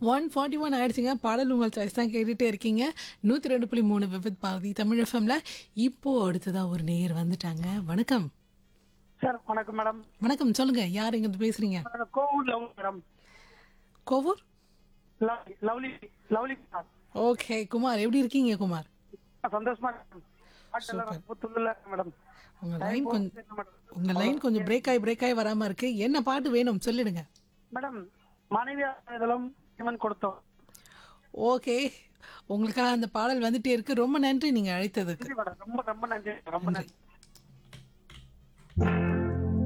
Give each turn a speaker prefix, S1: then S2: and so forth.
S1: One forty one ஆயிடுச்சுங்க பாடல் உங்கள் சாய்ஸ் தான் கேட்டுட்டே இருக்கீங்க நூற்றி ரெண்டு புள்ளி மூணு விவித் பாரதி தமிழ் எஃப்எம்ல இப்போ அடுத்ததா ஒரு நேயர் வந்துட்டாங்க வணக்கம்
S2: சார் வணக்கம் மேடம்
S1: வணக்கம் சொல்லுங்க யார் இங்கிருந்து பேசுறீங்க
S2: நான் Kovur love madam
S1: Kovur
S2: lovely lovely lovely madam.
S1: Okay Kumar எப்படி இருக்கீங்க குமார்
S2: சந்தோஷமா இருக்கேன். பாட்டெல்லாம் புத்துள்ள மேடம்
S1: உங்க லைன் கொஞ்சம்
S2: என்ன மேடம்?
S1: உங்க லைன் கொஞ்சம் பிரேக் ஆகி பிரேக் ஆகி வராம இருக்கு என்ன பாட்டு வேணும் சொல்லிடுங்க
S2: மேடம் மனைவியா இதெல்லாம் இவன் கொடுத்தோம்
S1: ஓகே உங்களுக்காக அந்த பாடல் வந்துட்டே இருக்கு ரொம்ப நன்றி நீங்க அழைத்ததுக்கு
S2: நன்றி மேடம் ரொம்ப ரொம்ப நன்றி ரொம்ப நன்றி